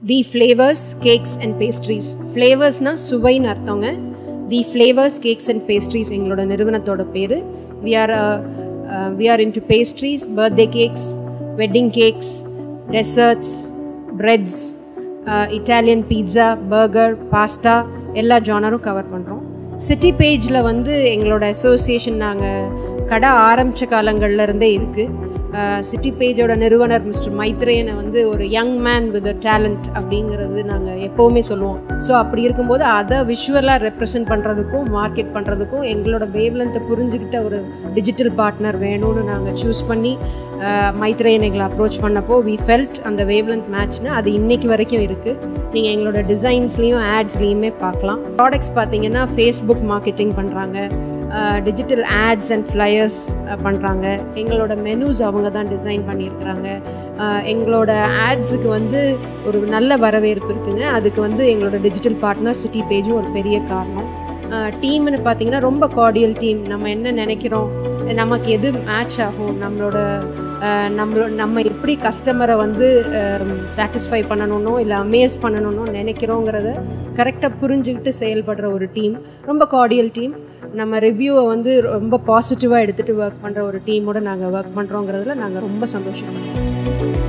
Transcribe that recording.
the flavours cakes and pastries ஃப்ளேவர்ஸ்னால் சுவைன்னு அர்த்தங்க the flavours cakes and pastries எங்களோட நிறுவனத்தோட பேர் we are we are into pastries birthday cakes wedding cakes desserts breads Italian pizza burger pasta எல்லா ஜானரும் cover பண்ணுறோம் சிட்டி பேஜில் வந்து எங்களோட அசோசியேஷன் நாங்கள் கடை ஆரம்பித்த காலங்கள்ல இருந்தே இருக்குது சிட்டி பேஜோட நிறுவனர் மிஸ்டர் மைத்ரேயனை வந்து ஒரு யங் மேன் வித் டேலண்ட் அப்படிங்கிறது நாங்கள் எப்போவுமே சொல்லுவோம் ஸோ அப்படி இருக்கும்போது அதை விஷுவலாக ரெப்ரசன்ட் பண்ணுறதுக்கும் மார்க்கெட் பண்ணுறதுக்கும் எங்களோட வேவ்லென்த்தை புரிஞ்சுக்கிட்ட ஒரு டிஜிட்டல் பார்ட்னர் வேணும்னு நாங்கள் சூஸ் பண்ணி மைத்ரேயன் எங்களை அப்ரோச் பண்ணப்போ வி ஃபெல்ட் அந்த வேவ்லென்த் மேட்ச்னு அது இன்னைக்கு வரைக்கும் இருக்குது நீங்கள் எங்களோட டிசைன்ஸ்லேயும் ஆட்ஸ்லேயுமே பார்க்கலாம் ப்ராடக்ட்ஸ் பார்த்தீங்கன்னா ஃபேஸ்புக் மார்க்கெட்டிங் பண்ணுறாங்க டிஜிட்டல் ஆட்ஸ் அண்ட் ஃப்ளையர்ஸ் பண்ணுறாங்க எங்களோட மெனூஸ் அவங்க தான் டிசைன் பண்ணியிருக்கிறாங்க எங்களோட ஆட்ஸுக்கு வந்து ஒரு நல்ல வரவேற்பு இருக்குங்க அதுக்கு வந்து எங்களோட டிஜிட்டல் பார்ட்னர் சிட்டி பேஜும் ஒரு பெரிய காரணம் டீம்னு பார்த்தீங்கன்னா ரொம்ப கார்டியல் டீம் நம்ம என்ன நினைக்கிறோம் நமக்கு எது மேட்ச் ஆகும் நம்மளோட நம்மளோ நம்ம எப்படி கஸ்டமரை வந்து சாட்டிஸ்ஃபை பண்ணணும்னோ இல்லை அமேஸ் பண்ணணும்னோ நினைக்கிறோங்கிறத கரெக்டாக புரிஞ்சுக்கிட்டு செயல்படுற ஒரு டீம் ரொம்ப கார்டியல் டீம் நம்ம ரிவ்யூவை வந்து ரொம்ப பாசிட்டிவாக எடுத்துகிட்டு ஒர்க் பண்ணுற ஒரு டீமோட நாங்கள் ஒர்க் பண்ணுறோங்கிறதுல நாங்கள் ரொம்ப சந்தோஷப்படுறோம்